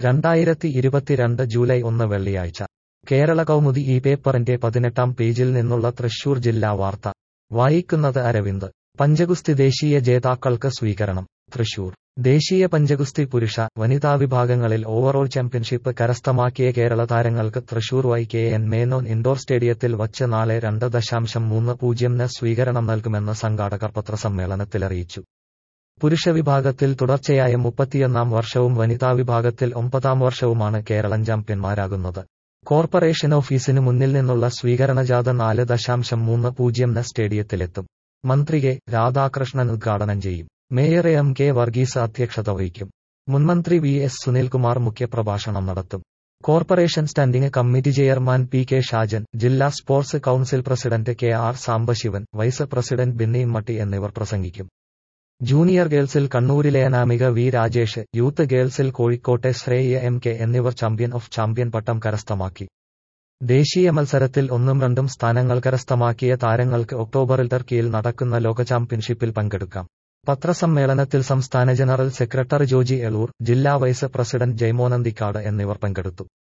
രണ്ടായിരത്തി ഇരുപത്തിരണ്ട് ജൂലൈ ഒന്ന് വെള്ളിയാഴ്ച കേരള കൗമുദി ഈ പേപ്പറിന്റെ പതിനെട്ടാം പേജിൽ നിന്നുള്ള തൃശൂർ ജില്ലാ വാർത്ത വായിക്കുന്നത് അരവിന്ദ് പഞ്ചഗുസ്തി ദേശീയ ജേതാക്കൾക്ക് സ്വീകരണം തൃശൂർ ദേശീയ പഞ്ചഗുസ്തി പുരുഷ വനിതാ വിഭാഗങ്ങളിൽ ഓവറോൾ ചാമ്പ്യൻഷിപ്പ് കരസ്ഥമാക്കിയ കേരള താരങ്ങൾക്ക് Thrissur Y K N Menon indoor സ്റ്റേഡിയത്തിൽ വച്ച് നാളെ രണ്ട് ദശാംശം മൂന്ന് പൂജ്യംന് സ്വീകരണം നൽകുമെന്ന് സംഘാടകർ പത്രസമ്മേളനത്തിലറിയിച്ചു പുരുഷ വിഭാഗത്തിൽ തുടർച്ചയായ മുപ്പത്തിയൊന്നാം വർഷവും വനിതാ വിഭാഗത്തിൽ ഒമ്പതാം വർഷവുമാണ് കേരളം ചാമ്പ്യന്മാരാകുന്നത് കോർപ്പറേഷൻ ഓഫീസിന് മുന്നിൽ നിന്നുള്ള സ്വീകരണ ജാഥ നാല് ദശാംശം മൂന്ന് പൂജ്യംന് സ്റ്റേഡിയത്തിലെത്തും മന്ത്രി കെ രാധാകൃഷ്ണൻ ഉദ്ഘാടനം ചെയ്യും മേയർ എം കെ വർഗീസ് അധ്യക്ഷത വഹിക്കും മുൻമന്ത്രി വി എസ് സുനിൽകുമാർ മുഖ്യപ്രഭാഷണം നടത്തും corporation standing committee chairman P K Shajan ജില്ലാ sports council president K R Sambasivan vice president Binni Matti എന്നിവർ പ്രസംഗിക്കും ജൂനിയർ ഗേൾസിൽ കണ്ണൂരിലെ അനാമിക വി രാജേഷ് യൂത്ത് ഗേൾസിൽ കോഴിക്കോട്ടെ ശ്രേയ എം കെ എന്നിവർ ചാമ്പ്യൻ ഓഫ് ചാമ്പ്യൻ പട്ടം കരസ്ഥമാക്കി ദേശീയ മത്സരത്തിൽ ഒന്നും രണ്ടും സ്ഥാനങ്ങൾ കരസ്ഥമാക്കിയ താരങ്ങൾക്ക് ഒക്ടോബറിൽ ടർക്കിയിൽ നടക്കുന്ന ലോക ചാമ്പ്യൻഷിപ്പിൽ പങ്കെടുക്കാം പത്രസമ്മേളനത്തിൽ സംസ്ഥാന ജനറൽ സെക്രട്ടറി ജോജി എളൂർ ജില്ലാ വൈസ് പ്രസിഡന്റ് ജയമോനന്ദിക്കാട് എന്നിവർ പങ്കെടുത്തു